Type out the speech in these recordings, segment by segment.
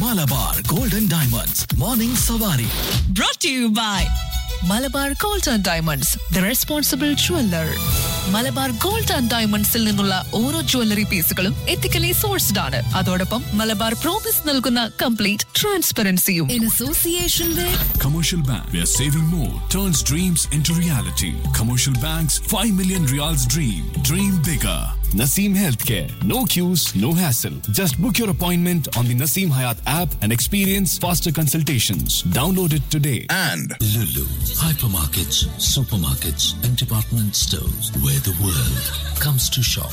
Malabar golden diamonds morning സവാരി brought to you by Malabar gold and diamonds the responsible jeweller Malabar gold and ഡയമണ്ട്സിൽ നിന്നുള്ള ഓരോ jewellery പീസുകളും ethically sourced ആണ് അതോടൊപ്പം മലബാർ പ്രോമിസ് നൽകുന്ന കംപ്ലീറ്റ് ട്രാൻസ്പെറൻസിയും in association with Commercial Bank, where saving more turns dreams into reality. Commercial Bank's 5 million reals dream. Dream bigger. Naseem Healthcare. No queues, no hassle. Just book your appointment on the Naseem Hayat app and experience faster consultations. Download it today. and Lulu, hypermarkets, supermarkets, and department stores where the world comes to shop.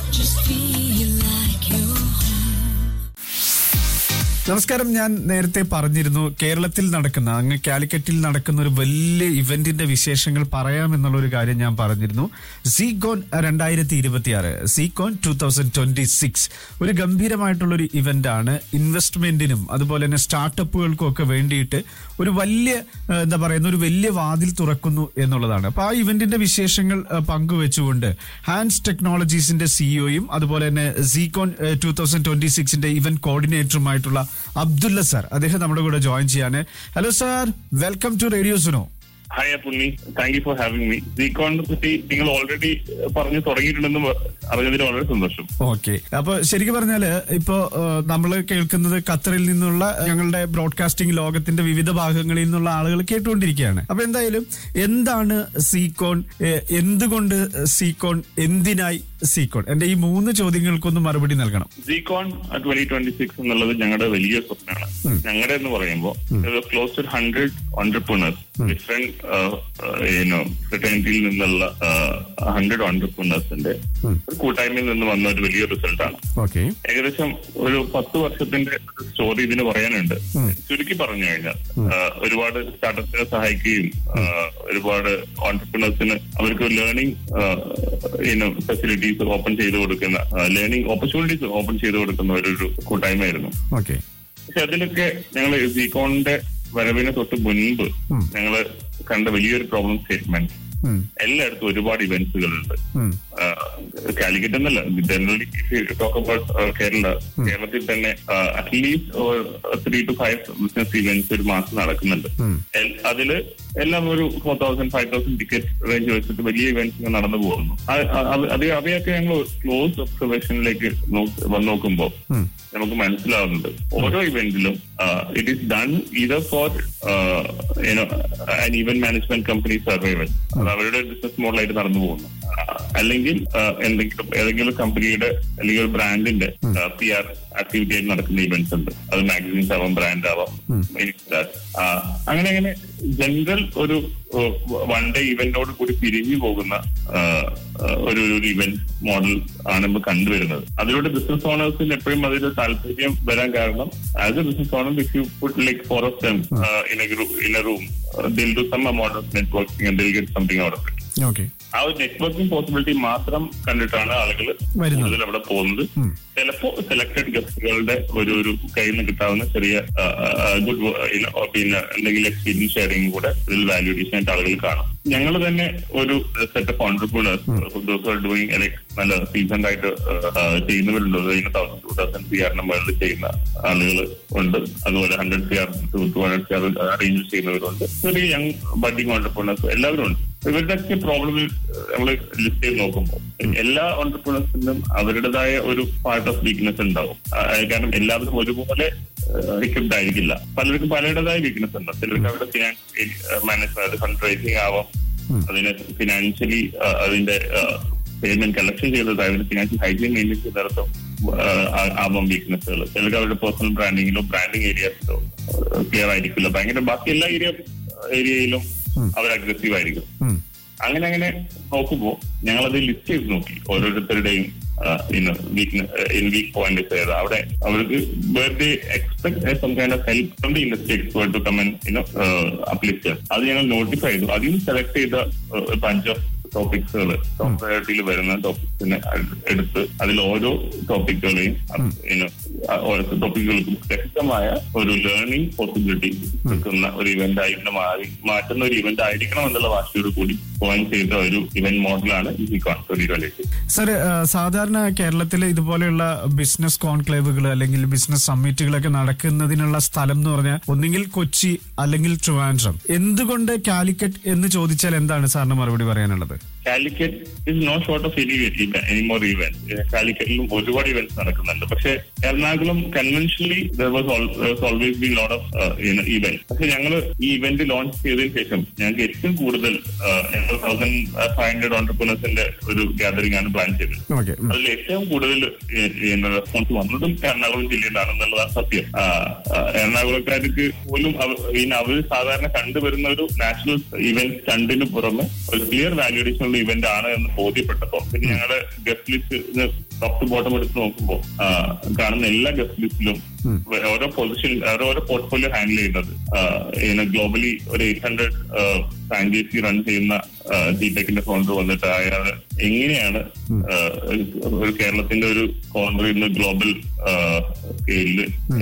നമസ്കാരം ഞാൻ നേരത്തെ പറഞ്ഞിരുന്നു കേരളത്തിൽ നടക്കുന്ന അങ്ങ് കാലിക്കറ്റിൽ നടക്കുന്ന ഒരു വലിയ ഇവന്റിന്റെ വിശേഷങ്ങൾ പറയാമെന്നുള്ള ഒരു കാര്യം ഞാൻ പറഞ്ഞിരുന്നു സീകോൺ രണ്ടായിരത്തി ഇരുപത്തിയാറ് Seacon two thousand twenty six ഒരു ഗംഭീരമായിട്ടുള്ള ഒരു ഇവന്റ് ആണ് ഇൻവെസ്റ്റ്മെന്റിനും അതുപോലെ തന്നെ സ്റ്റാർട്ടപ്പുകൾക്കും ഒക്കെ വേണ്ടിയിട്ട് ഒരു വലിയ ഏഹ്, എന്താ പറയുന്ന ഒരു വലിയ വാതിൽ തുറക്കുന്നു എന്നുള്ളതാണ് അപ്പൊ ആ ഇവന്റിന്റെ വിശേഷങ്ങൾ ഏഹ്, പങ്കുവെച്ചുകൊണ്ട് ഹാൻഡ്സ് ടെക്നോളജീസിന്റെ സിഇഒയും അതുപോലെ തന്നെ സീകോൺ ടൂ തൗസൻഡ് ട്വന്റി സിക്സിന്റെ ഇവന്റ് കോർഡിനേറ്ററുമായിട്ടുള്ള അബ്ദുള്ള സാർ അദ്ദേഹം നമ്മുടെ കൂടെ ജോയിൻ ചെയ്യാണ് hello sir welcome to radio Suno hi Appunni thank you for having me സീക്കോണിനെ പറ്റി നിങ്ങൾ ഓൾറെഡി പറഞ്ഞു തുടങ്ങിയിട്ടുണ്ടെന്ന് വ- അറിഞ്ഞതിൽ വളരെ സന്തോഷം ഓക്കെ അപ്പൊ ശരിക്കും പറഞ്ഞാല് ഇപ്പോ നമ്മൾ കേൾക്കുന്നത് ഖത്തറിൽ നിന്നുള്ള ഞങ്ങളുടെ ബ്രോഡ്കാസ്റ്റിംഗ് ലോകത്തിന്റെ വിവിധ ഭാഗങ്ങളിൽ നിന്നുള്ള ആളുകൾ കേട്ടുകൊണ്ടിരിക്കുകയാണ് അപ്പൊ എന്തായാലും എന്താണ് സീക്കോൺ ഏഹ്, എന്തുകൊണ്ട് സീക്കോൺ എന്തിനായി സീക്കോൺ എന്റെ ഈ മൂന്ന് ചോദ്യങ്ങൾക്കൊന്ന് മറുപടി നൽകണം സീക്കോൺ ട്വന്റി ട്വന്റി സിക്സ് എന്നുള്ളത് ഞങ്ങളുടെ വലിയ സ്വപ്നമാണ് ഞങ്ങളുടെ എന്ന് പറയുമ്പോൾ close to hundred entrepreneurs different ഫ്രട്ടേണിറ്റിയിൽ നിന്നുള്ള ഹൺഡ്രഡ് ഓണ്ടർപ്രണേഴ്സിന്റെ ഒരു കൂട്ടായ്മയിൽ നിന്ന് വന്ന ഒരു വലിയ റിസൾട്ടാണ് ഓക്കെ ഏകദേശം ഒരു പത്ത് വർഷത്തിന്റെ സ്റ്റോറി ഇതിന് പറയാനുണ്ട് ചുരുക്കി പറഞ്ഞു കഴിഞ്ഞാൽ ആ, ഒരുപാട് സ്റ്റാർട്ടപ്പിനെ സഹായിക്കുകയും ആ, ഒരുപാട് ഓണ്ടർപ്രണേഴ്സിന് അവർക്ക് ലേണിംഗ് ഫെസിലിറ്റീസ് ഓപ്പൺ ചെയ്ത് കൊടുക്കുന്ന ലേണിംഗ് ഓപ്പർച്യൂണിറ്റീസ് ഓപ്പൺ ചെയ്ത് കൊടുക്കുന്ന ഒരു ഒരു കൂട്ടായ്മയായിരുന്നു ഓക്കെ പക്ഷെ അതിലൊക്കെ ഞങ്ങൾ സീക്കോണിന്റെ വരവിന് തൊട്ട് മുൻപ് ഞങ്ങൾ കണ്ട വലിയൊരു പ്രോബ്ലം സ്റ്റേറ്റ്മെന്റ് എല്ലായിടത്തും ഒരുപാട് ഇവന്റ്സുകളുണ്ട് കാലിക്കറ്റ് എന്നല്ല ജനറലി ടോക്ക് അബൌട്ട് കേരള കേരളത്തിൽ തന്നെ at least three to five business events ഒരു മാസം നടക്കുന്നുണ്ട് എൽ- അതില് എല്ലാം ഒരു four thousand five thousand ticket range വെച്ചിട്ട് വലിയ ഇവന്റ്സ് നടന്നു പോകുന്നു അത് അത് അത് അവയൊക്കെ ഞങ്ങൾ ക്ലോസ് ഒബ്സർവേഷനിലേക്ക് വന്ന് നോക്കുമ്പോൾ നമുക്ക് മനസ്സിലാവുന്നത് ഓരോ ഇവന്റിലും it is done either for an event management company survival അത് അവരുടെ ബിസിനസ് മോഡലായിട്ട് നടന്നു പോകുന്നു ആ, അല്ലെങ്കിൽ ആ, എന്തെങ്കിലും ഏതെങ്കിലും കമ്പനിയുടെ അല്ലെങ്കിൽ ഒരു ബ്രാൻഡിന്റെ പി ആർ ആക്ടിവിറ്റി ആയിട്ട് നടക്കുന്ന ഇവന്റ്സ് ഉണ്ട് അത് മാഗസീൻസ് ആവാം ബ്രാൻഡ് ആവാം ആ, അങ്ങനെ അങ്ങനെ ജനറൽ ഒരു വൺ ഡേ ഇവന്റോട് കൂടി പിരിഞ്ഞു പോകുന്ന ആ, ആ, ഒരു ഒരു ഇവന്റ് മോഡൽ ആണ് ഇപ്പൊ കണ്ടുവരുന്നത് അതിലൂടെ ബിസിനസ് ഓണേഴ്സിന് എപ്പോഴും അതിൽ താല്പര്യം വരാൻ കാരണം as a business owner if you put like four of them in in a room they'll do some amount of networking they'll get something out of it okay ah ഒരു നെറ്റ്വർക്കിംഗ് പോസിബിലിറ്റി മാത്രം കണ്ടിട്ടാണ് ആളുകൾ വരുന്നത്. കൂടുതൽ അവിടെ പോകുന്നത് ചിലപ്പോ selected ഗസ്റ്റുകളുടെ ഒരു ഒരു കയ്യിൽ നിന്ന് കിട്ടാവുന്ന ചെറിയ ഗുഡ് പിന്നെ എന്തെങ്കിലും എക്സ്പീരിയൻസ് ഷെയറിംഗ് കൂടെ ഇതിൽ വാല്യൂ അഡീഷൻ ആയിട്ട് ആളുകൾ കാണും ഞങ്ങൾ തന്നെ ഒരു സെറ്റ് ഓഫ് ഓണ്ടർപ്രണേഴ്സ് ഡൂയിങ് നല്ല സീസൺ ആയിട്ട് ആ, ചെയ്യുന്നവരുണ്ട് അതിന് തൗസൻഡ് ടു തൗസൻഡ് സി ആറിന് മുകളിൽ ചെയ്യുന്ന ആളുകൾ ഉണ്ട് അതുപോലെ hundred C R to two hundred C R arrange ചെയ്യുന്നവരുണ്ട് ചെറിയ യങ് ബഡിങ് ഓണ്ടർപ്രണേഴ്സ് എല്ലാവരും ഉണ്ട് ഇവരുടെയൊക്കെ പ്രോബ്ലം നമ്മൾ ലിസ്റ്റ് ചെയ്ത് നോക്കുമ്പോൾ എല്ലാ ഓണ്ടർപ്രണേഴ്സിനും അവരുടേതായ ഒരു പാർട്ട് ഓഫ് വീക്ക്നെസ് ഉണ്ടാവും ആ, കാരണം എല്ലാവരും ഒരുപോലെ എക്വിപ്ഡ് ആയിരിക്കില്ല പലർക്കും പലരുടേതായ വീക്ക്നെസ് ഉണ്ട് ചിലർക്ക് അവരുടെ ഫിനാൻഷ്യൽ മാനേജ്മെന്റ് ഫണ്ട് റൈസിങ് ആവാം അതിന് ഫിനാൻഷ്യലി അതിന്റെ പേയ്മെന്റ് കളക്ഷൻ ചെയ്തത് അതിന് ഫിനാൻഷ്യൽ ഹൈജീൻ മെയിൻറ്റെയിൻ ചെയ്തിടത്തും ആവാം വീക്ക്നെസ്സുകൾ ചിലർക്ക് അവരുടെ പേഴ്സണൽ ബ്രാൻഡിങ്ങിലോ ബ്രാൻഡിങ് ഏരിയാസിലോ ക്ലിയർ ആയിരിക്കില്ല ഭയങ്കര ബാക്കി എല്ലാ ഏരിയ ഏരിയയിലും അവർ അഗ്രസീവ് ആയിരിക്കും അങ്ങനെ അങ്ങനെ നോക്കുമ്പോൾ ഞങ്ങളത് ലിസ്റ്റ് ചെയ്ത് നോക്കി ഓരോരുത്തരുടെയും വീക്ക് ഇൻ വീക്ക് പോയിന്റ് ഏതാ അവിടെ അവർക്ക് birthday expect some kind of help from the industry expert to കമൻ യുനോ അപ്ലിസ്റ്റ് അത് ഞങ്ങൾ നോട്ടിഫൈ ചെയ്തു അതിൽ നിന്ന് സെലക്ട് ചെയ്ത ബഞ്ച് ഓഫ് ടോപ്പിക്സുകൾ ടോപ്പ് പ്രയോറിറ്റിയിൽ വരുന്ന ടോപ്പിക്സിനെ എടുത്ത് അതിൽ ഓരോ ടോപ്പിക്കുകളെയും ടോപ്പിക്കുകൾക്കും വ്യക്തമായ ഒരു ലേണിംഗ് പോസിബിലിറ്റി കിട്ടുന്ന ഒരു ഇവന്റ് ആയി ഇതിനെ മാറി മാറ്റുന്ന ഒരു ഇവന്റ് ആയിരിക്കണം എന്നുള്ള വാശിയോട് കൂടി പോയിൻ ചെയ്ത ഒരു ഇവന്റ് മോഡലാണ് ഈ ട്വന്റി ട്വന്റി സർ സാധാരണ കേരളത്തിൽ ഇതുപോലെയുള്ള ബിസിനസ് കോൺക്ലേവുകൾ അല്ലെങ്കിൽ ബിസിനസ് സമ്മിറ്റുകളൊക്കെ നടക്കുന്നതിനുള്ള സ്ഥലം എന്ന് പറഞ്ഞാൽ ഒന്നുകിൽ കൊച്ചി അല്ലെങ്കിൽ ട്രിവാൻഡ്രം എന്തുകൊണ്ട് കാലിക്കറ്റ് എന്ന് ചോദിച്ചാൽ എന്താണ് സാറിന് മറുപടി പറയാനുള്ളത് Calicut is no short of any any more event കാലിക്കറ്റിലും ഒരുപാട് ഇവന്റ്സ് നടക്കുന്നുണ്ട് പക്ഷെ Ernakulam conventionally was always be lot of event പക്ഷെ ഞങ്ങൾ ഈ ഇവന്റ് ലോഞ്ച് ചെയ്തതിനു ശേഷം ഞങ്ങൾക്ക് ഏറ്റവും കൂടുതൽ ഞങ്ങൾ തൗസൻഡ് ഫൈവ് ഹൺഡ്രഡ് ഓണ്ടർപ്രണേഴ്സിന്റെ ഒരു ഗാദറിംഗ് ആണ് പ്ലാൻ ചെയ്തത് ഓക്കെ അതിൽ ഏറ്റവും കൂടുതൽ റെസ്പോൺസ് വന്നതും എറണാകുളം ജില്ലയിലാണെന്നുള്ളതാണ് സത്യം ആ, ആ, എറണാകുളക്കാർക്ക് പോലും അവ- പിന്നെ അവർ സാധാരണ കണ്ടുവരുന്ന ഒരു നാഷണൽ ഇവന്റ് സ്റ്റണ്ടിന് പുറമെ ഒരു ക്ലിയർ വാല്യൂഡേഷൻ ഉള്ള ഇവന്റ് ആണ് എന്ന് ബോധ്യപ്പെട്ടപ്പോൾ പിന്നെ ഞങ്ങളുടെ guest list top to bottom എടുത്ത് നോക്കുമ്പോൾ ആ, കാണുന്ന എല്ലാ ഗസ്റ്റ് ലിസ്റ്റിലും ഓരോ പൊസിഷൻ ഓരോ പോർട്ട്ഫോളിയോ ഹാൻഡിൽ ചെയ്യുന്നത് ഗ്ലോബലി ഒരു എയ്റ്റ് ഹൺഡ്രഡ് ഫ്രാഞ്ചൈസി റൺ ചെയ്യുന്ന ജിടെക്കിന്റെ ഫൗണ്ടർ വന്നിട്ട് അയാൾ എങ്ങനെയാണ് ആ, ഒരു കേരളത്തിന്റെ ഒരു കോർണറിൽ നിന്ന് ഗ്ലോബൽ സ്കെയിലിൽ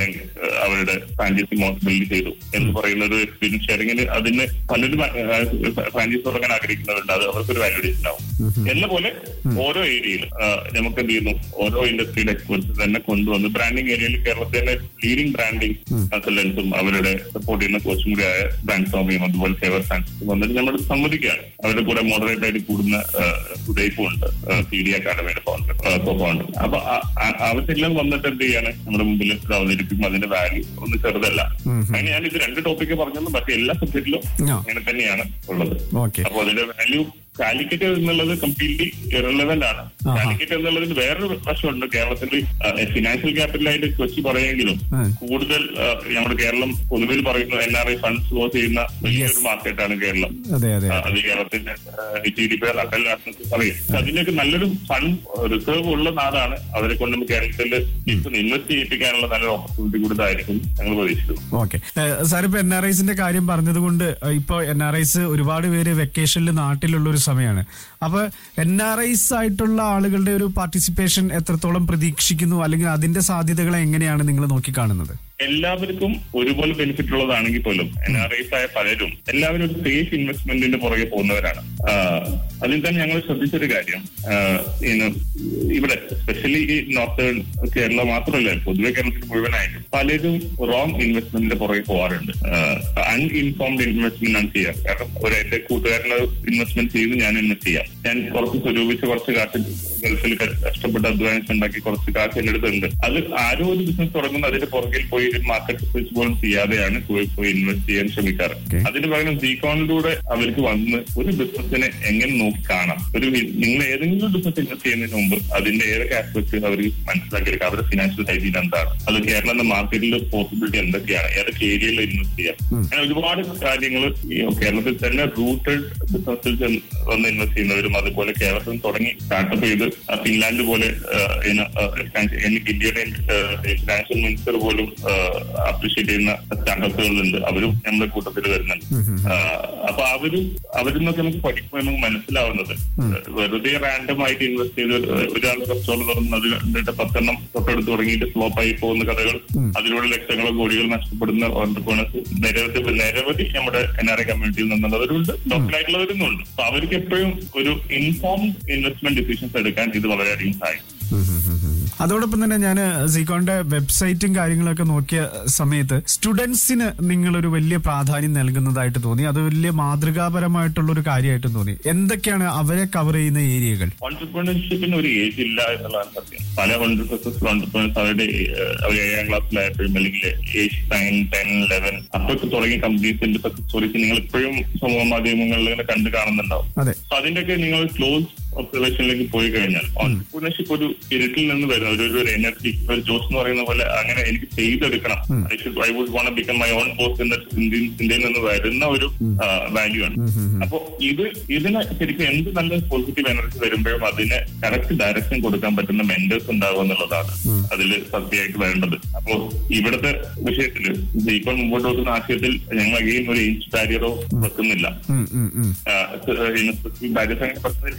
അവരുടെ ഫ്രാഞ്ചൈസി മോഡൽ ബിൽഡ് ചെയ്തു എന്ന് പറയുന്ന ഒരു എക്സ്പീരിയൻസ് ഷെയറിംഗിന് അതിന് പലരും ഫ്രാഞ്ചൈസി തുടങ്ങാൻ ആഗ്രഹിക്കുന്നവരുണ്ട് അത് അവർക്കൊരു വാല്യൂഡേഷൻ ആവും എന്ന പോലെ ഓരോ ഏരിയയിൽ നമുക്ക് എന്ത് ചെയ്യുന്നു ഓരോ ഇൻഡസ്ട്രിയുടെ എക്സ്പെർട്സ് തന്നെ കൊണ്ടുവന്ന് ബ്രാൻഡിംഗ് ഏരിയയിൽ കേരളത്തിലെ ലീഡിംഗ് ബ്രാൻഡിംഗ് കൺസൾട്ടൻസും അവരുടെ സപ്പോർട്ട് ചെയ്യുന്ന കോച്ചും കൂടിയായ ബ്രാൻഡ് സ്വാമിയും അതുപോലെ ഫേവർ ഫാൻസും വന്നിട്ട് നമ്മൾ സമ്മതിക്കുകയാണ് അവരുടെ കൂടെ മോഡറേറ്റ് ആയിട്ട് കൂടുന്ന ഉദയ്പും ഉണ്ട് സി ഡി അക്കാഡമിയുടെ ഫൗണ്ടർ ഫൗണ്ടർ അപ്പൊ ആ- ആ- അവരെല്ലാം വന്നിട്ട് എന്ത് ചെയ്യാണ് നമ്മുടെ മുമ്പിൽ ഇത് അവതരിപ്പിക്കും അതിന്റെ വാല്യൂ ഒന്ന് ചെറുതല്ല അങ്ങനെ ഞാൻ ഇത് രണ്ട് ടോപ്പിക്ക് പറഞ്ഞത് മറ്റേ എല്ലാ സബ്ജക്റ്റിലും ആ. അങ്ങനെ തന്നെയാണ് ഉള്ളത് ഓക്കെ അപ്പൊ അതിന്റെ വാല്യൂ കാലിക്കറ്റ് എന്നുള്ളത് കംപ്ലീറ്റ്ലി ഇറലവന്റ് ആണ് ആഹാ. കാലിക്കറ്റ് എന്നുള്ളതിന് വേറൊരു വശമുണ്ട് കേരളത്തിൽ ഫിനാൻഷ്യൽ ക്യാപിറ്റലായിട്ട് കൊച്ചി പറയുമെങ്കിലും ആ. കൂടുതൽ ആ, നമ്മുടെ കേരളം പൊതുവിൽ പറയുന്ന N R I funds flow ചെയ്യുന്ന വലിയൊരു മാർക്കറ്റാണ് കേരളം അതെ അതെ ആ, അത് കേരളത്തിന്റെ ജി ഡി പി അക്കൽ പറയും പക്ഷെ അതിനൊക്കെ നല്ലൊരു ഫണ്ട് റിസർവ് ഉള്ള നാടാണ് അവരെ കൊണ്ട് നമുക്ക് കേരളത്തിൽ ഇപ്പൊ ഇൻവെസ്റ്റ് ചെയ്യിപ്പിക്കാനുള്ള നല്ലൊരു ഓപ്പർച്യൂണിറ്റി കൂടുതലായിരിക്കും ഞങ്ങൾ പ്രതീക്ഷിക്കുന്നു ഓക്കെ സാർ ഇപ്പൊ എൻ ആർ ഐസിന്റെ കാര്യം പറഞ്ഞതുകൊണ്ട് ഇപ്പൊ എൻ ആർ ഐസ് ഒരുപാട് പേര് വെക്കേഷനിൽ നാട്ടിലുള്ള ഒരു സമയമാണ് അപ്പൊ എൻ ആർ ഐസ് ആയിട്ടുള്ള ആളുകളുടെ ഒരു പാർട്ടിസിപ്പേഷൻ എത്രത്തോളം പ്രതീക്ഷിക്കുന്നു അല്ലെങ്കിൽ അതിന്റെ സാധ്യതകളെ എങ്ങനെയാണ് നിങ്ങൾ നോക്കിക്കാണുന്നത് എല്ലാവർക്കും ഒരുപോലെ ബെനിഫിറ്റ് ഉള്ളതാണെങ്കിൽ പോലും എൻ ആർ ഐസ് ആയ പലരും എല്ലാവരും ഒരു സേഫ് ഇൻവെസ്റ്റ്മെന്റിന്റെ പുറകെ പോകുന്നവരാണ് ആഹ് അതിൽ തന്നെ ഞങ്ങൾ ശ്രദ്ധിച്ചൊരു കാര്യം ആഹ് ഇന്ന് ഇവിടെ സ്പെഷ്യലി ഈ നോർത്തേൺ കേരള മാത്രമല്ല പൊതുവെ കേരളത്തിൽ മുഴുവനായിട്ടും പലരും റോങ് ഇൻവെസ്റ്റ്മെന്റിന്റെ പുറകെ പോകാറുണ്ട് അൺഇൻഫോംഡ് ഇൻവെസ്റ്റ്മെന്റ് ആണ് ചെയ്യാറ് കാരണം ഒരു എന്റെ കൂട്ടുകാരന് ഇൻവെസ്റ്റ്മെന്റ് ചെയ്ത് ഞാൻ ഇൻവെസ്റ്റ് ചെയ്യാം ഞാൻ കുറച്ച് സ്വരൂപിച്ച് കുറച്ച് കാശ് ഗൾഫിൽ കഷ്ടപ്പെട്ട് അധ്വാനിച്ച് ഉണ്ടാക്കി കുറച്ച് കാശ് എന്റെ അടുത്തുണ്ട് അത് ആരോ ഒരു ബിസിനസ് തുടങ്ങുന്ന അതിന്റെ പുറകിൽ പോയി ഒരു മാർക്കറ്റ് റിസർച്ച് പോലും ചെയ്യാതെയാണ് പോയി പോയി ഇൻവെസ്റ്റ് ചെയ്യാൻ ശ്രമിക്കാറ് Okay. അതിന് പകരം സീക്കോണിലൂടെ അവർക്ക് വന്ന് ഒരു ബിസിനസിനെ എങ്ങനെ നോക്കി കാണാം ഒരു വി- നിങ്ങൾ ഏതെങ്കിലും ബിസിനസ് ഇൻവെസ്റ്റ് ചെയ്യുന്നതിന് മുമ്പ് അതിന്റെ ഏതൊക്കെ ആസ്പെക്ട് അവർ മനസ്സിലാക്കിയെടുക്കുക അവരുടെ ഫിനാൻഷ്യൽ ഹൈജീൻ എന്താണ് അത് കേരളം എന്ന മാർക്കറ്റിൽ പോസിബിലിറ്റി എന്തൊക്കെയാണ് ഏതൊക്കെ ഏരിയയിൽ ഇൻവെസ്റ്റ് ചെയ്യാം അങ്ങനെ ഒരുപാട് കാര്യങ്ങൾ കേരളത്തിൽ തന്നെ റൂട്ടഡ് ബിസിനസ്സിൽ ചെന്ന് വന്ന് ഇൻവെസ്റ്റ് ചെയ്യുന്നവരും അതുപോലെ കേരളത്തിൽ തുടങ്ങി സ്റ്റാർട്ടപ്പ് ചെയ്ത് ആ ഫിൻലാൻഡ് പോലെ ആ, ഇന- ആ, expansion- എനിക്ക് ഇന്ത്യയുടെ ഫിനാൻഷ്യൽ മിനിസ്റ്റർ പോലും അപ്രീഷിയേറ്റ് ചെയ്യുന്ന സ്റ്റാർട്ടപ്പുകളുണ്ട് അവരും നമ്മുടെ കൂട്ടത്തിൽ വരുന്നുണ്ട് ആ, അപ്പൊ അവരും അവരിൽ നിന്നൊക്കെ നമുക്ക് പഠിക്കുമ്പോൾ നമുക്ക് മനസ്സിലാവുന്നത് വെറുതെ റാൻഡം ആയിട്ട് ഇൻവെസ്റ്റ് ചെയ്ത് ഒരാൾ റെസ്റ്റോറന്റ് തുറന്ന് അത് കണ്ടിട്ട് പത്തെണ്ണം തൊട്ടടുത്ത് തുടങ്ങിയിട്ട് ഫ്ലോപ്പ് ആയി പോകുന്ന കഥകൾ അതിലൂടെ ലക്ഷങ്ങളോ കോടികൾ നഷ്ടപ്പെടുന്ന ഓണ്ടർപ്രണേഴ്സ് നിരവധി നിരവധി നമ്മുടെ എൻ ആർ ഐ കമ്മ്യൂണിറ്റിയിൽ നിന്നുള്ളവരുണ്ട് ലോക്കലായിട്ടുള്ളവരുന്നുണ്ട് അപ്പൊ അവർക്ക് എപ്പോഴും ഒരു ഇൻഫോംഡ് ഇൻവെസ്റ്റ്മെന്റ് ഡിസിഷൻസ് എടുക്കാൻ ഇത് വളരെയധികം സഹായിക്കും അതോടൊപ്പം തന്നെ ഞാൻ സീക്കോണിന്റെ വെബ്സൈറ്റും കാര്യങ്ങളൊക്കെ നോക്കിയ സമയത്ത് സ്റ്റുഡൻസിന് നിങ്ങളൊരു വലിയ പ്രാധാന്യം നൽകുന്നതായിട്ട് തോന്നി അത് വലിയ മാതൃകാപരമായിട്ടുള്ള ഒരു കാര്യമായിട്ടും തോന്നി എന്തൊക്കെയാണ് അവരെ കവർ ചെയ്യുന്ന ഏരിയകൾ ഓണ്ടർപ്രണർഷിപ്പിന് ഒരു ഏജ് ഇല്ല എന്നുള്ളതാണ് സത്യം പല ഹൺഡ്രഡ് സക്സസ്ഫുൾ ഓണ്ടർപ്രണേഴ്സ് അവരുടെ ഏഹ്, അവർ ഏഴാം ക്ലാസ്സിലായപ്പോഴും അല്ലെങ്കിൽ ഏജ് നയൻ ടെൻ ലെവൻ അപ്പൊക്കെ തുടങ്ങിയ കമ്പനീസിന്റെ സക്സസ് സ്റ്റോറീസ് നിങ്ങൾ ഇപ്പോഴും സമൂഹ മാധ്യമങ്ങളിൽ ഇങ്ങനെ കണ്ടു കാണുന്നുണ്ടാവും അതെ അപ്പൊ അതിന്റെയൊക്കെ നിങ്ങൾ ക്ലോസ് ഒബ്സർവേഷനിലേക്ക് പോയി കഴിഞ്ഞാൽ ഓണ്ടർപ്രണർഷിപ്പ് ഒരു സ്പിരിറ്റിൽ നിന്ന് വരുന്ന ഒരു ഒരു എനർജി ഒരു ജോസ് എന്ന് പറയുന്ന പോലെ അങ്ങനെ എനിക്ക് ചെയ്തെടുക്കണം I should I would won't become my own boss എന്ന ഇന്ത്യൻ ഇന്ത്യയിൽ നിന്ന് വരുന്ന ഒരു വാല്യൂ ആണ് അപ്പൊ ഇത് ഇതിന് ശരിക്കും എന്ത് നല്ല പോസിറ്റീവ് എനർജി വരുമ്പോഴും അതിന് കറക്റ്റ് ഡയറക്ഷൻ കൊടുക്കാൻ പറ്റുന്ന മെന്റേഴ്സ് ഉണ്ടാവുക എന്നുള്ളതാണ് അതിൽ സത്യമായിട്ട് വേണ്ടത് അപ്പോ ഇവിടുത്തെ വിഷയത്തിൽ ഇപ്പോൾ മുമ്പോട്ട് വെക്കുന്ന ആശയത്തിൽ ഞങ്ങൾ അഗെയിൻ ഒരു ഏജ് ബാരിയറോ വെക്കുന്നില്ല ഉം, ഉം, ഉം. ബാരിയർ അങ്ങനെ പ്രശ്നത്തിരിക്കാൻ കാരണം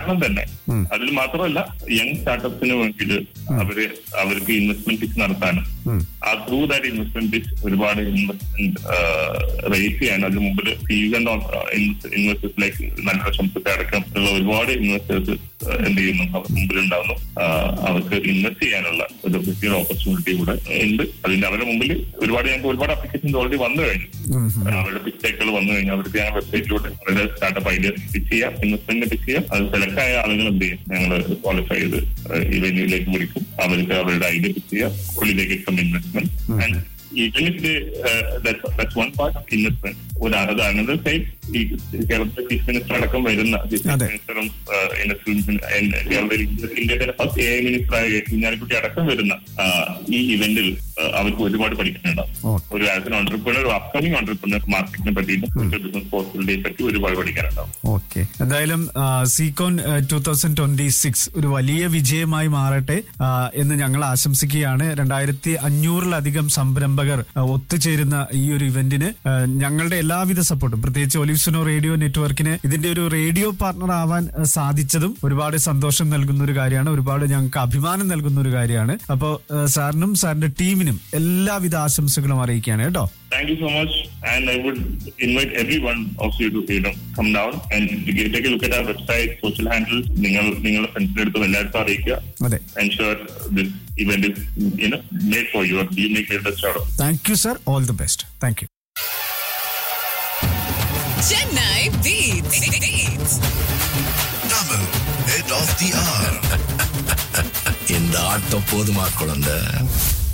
കാരണം തന്നെ അതിൽ മാത്രമല്ല യങ് സ്റ്റാർട്ടപ്സിന് വേണ്ടിയിട്ട് അവര് അവർക്ക് ഇൻവെസ്റ്റ്മെന്റ് പിച്ച് നടത്താനും ആ ത്രൂ ദാറ്റ് ഇൻവെസ്റ്റ്മെന്റ് പിച്ച് ഒരുപാട് ഇൻവെസ്റ്റ്മെന്റ് റേസ് ചെയ്യാൻ അതിന് മുമ്പിൽ സീസൺ ഇൻവെസ്റ്റേഴ്സ് ലൈക്ക് നല്ല ശംസത്തെ അടക്കം ഉള്ള ഒരുപാട് ഇൻവെസ്റ്റേഴ്സ് എന്ത് ചെയ്യുന്നു അവർ മുമ്പിൽ ഉണ്ടാവുന്നു ആ, അവർക്ക് ഇൻവെസ്റ്റ് ചെയ്യാനുള്ള ഒരു വലിയ ഓപ്പർച്യൂണിറ്റി കൂടെ ഉണ്ട് അതിന്റെ അവരുടെ മുമ്പിൽ ഒരുപാട് ഞങ്ങൾക്ക് ഒരുപാട് അപ്ലിക്കേഷൻസ് ഓൾറെഡി വന്നു കഴിഞ്ഞു അവരുടെ പിച്ചേക്കുകൾ വന്നു കഴിഞ്ഞാൽ അവർക്ക് ഞാൻ വെബ്സൈറ്റിലൂടെ അവരുടെ സ്റ്റാർട്ടപ്പ് ഐഡിയ പിച്ച് ചെയ്യാം ഇൻവെസ്റ്റ്മെന്റ് പിച്ച് ചെയ്യാം അത് സെലക്ട് ആയ ആളുകൾ എന്ത് ചെയ്യും ഞങ്ങൾ ക്വാളിഫൈ ചെയ്ത് ഈ വെന്യൂയിലേക്ക് വിളിക്കും അവർക്ക് അവരുടെ ഐഡിയ പിച്ച് ചെയ്യാം ഉള്ളിലേക്ക് some investment and even if they, uh, that's, that's one part of investment. ഒരു അത് അനദർ സൈഡ് ഈ കേരളത്തിലെ ചീഫ് മിനിസ്റ്റർ അടക്കം വരുന്ന ചീഫ് അതെ. മിനിസ്റ്ററും ഇന്ത്യയുടെ ഫസ്റ്റ് എ ഐ മിനിസ്റ്റർ ആയ കുഞ്ഞാലിക്കുട്ടി അടക്കം വരുന്ന ആ, ഈ ഇവന്റിൽ അവർക്ക് ഒരുപാട് പഠിക്കാനുണ്ടാവും Okay. ഒരു as an entrepreneur upcoming entrepreneur മാർക്കറ്റിനെ പറ്റിയിട്ടും ബിസിനസ് പോസിബിലിറ്റിയെ പറ്റി ഒരുപാട് പഠിക്കാനുണ്ടാവും ഓക്കെ എന്തായാലും Seacon two thousand twenty six ഒരു വലിയ വിജയമായി മാറട്ടെ ആ, എന്ന് ഞങ്ങൾ ആശംസിക്കുകയാണ് രണ്ടായിരത്തി അഞ്ഞൂറിലധികം സംരംഭകർ ആ, ഒത്തുചേരുന്ന ഈ ഒരു ഇവന്റിന് ആ, ഞങ്ങളുടെ എല്ലാവിധ സപ്പോർട്ടും പ്രത്യേകിച്ച് ഒലിവ്സുനോ റേഡിയോ നെറ്റ്വർക്കിന് ഇതിന്റെ ഒരു റേഡിയോ പാർട്ണർ ആവാൻ ആ, സാധിച്ചതും ഒരുപാട് സന്തോഷം നൽകുന്ന ഒരു കാര്യമാണ് ഒരുപാട് ഞങ്ങൾക്ക് അഭിമാനം നൽകുന്ന ഒരു കാര്യമാണ് അപ്പോൾ സാറിനും സാറിന്റെ ടീമിനും എല്ലാവിധ ആശംസകളും അറിയിക്കുകയാണ് കേട്ടോ Thank you so much. And I would invite every one of you to, you know, come down and take a look at our website, social handles. നിങ്ങൾ നിങ്ങളുടെ ഫ്രണ്ട്സിന്റെ അടുത്തും എല്ലായിടത്തും അറിയിക്കുക അതെ ensure this event is, you know, made for you or you make it the start of. Thank you sir all the best thank you Chennai Beats. Beats. Tamil, head of the hour. இந்த ஆட்டம் போதுமா குழந்தை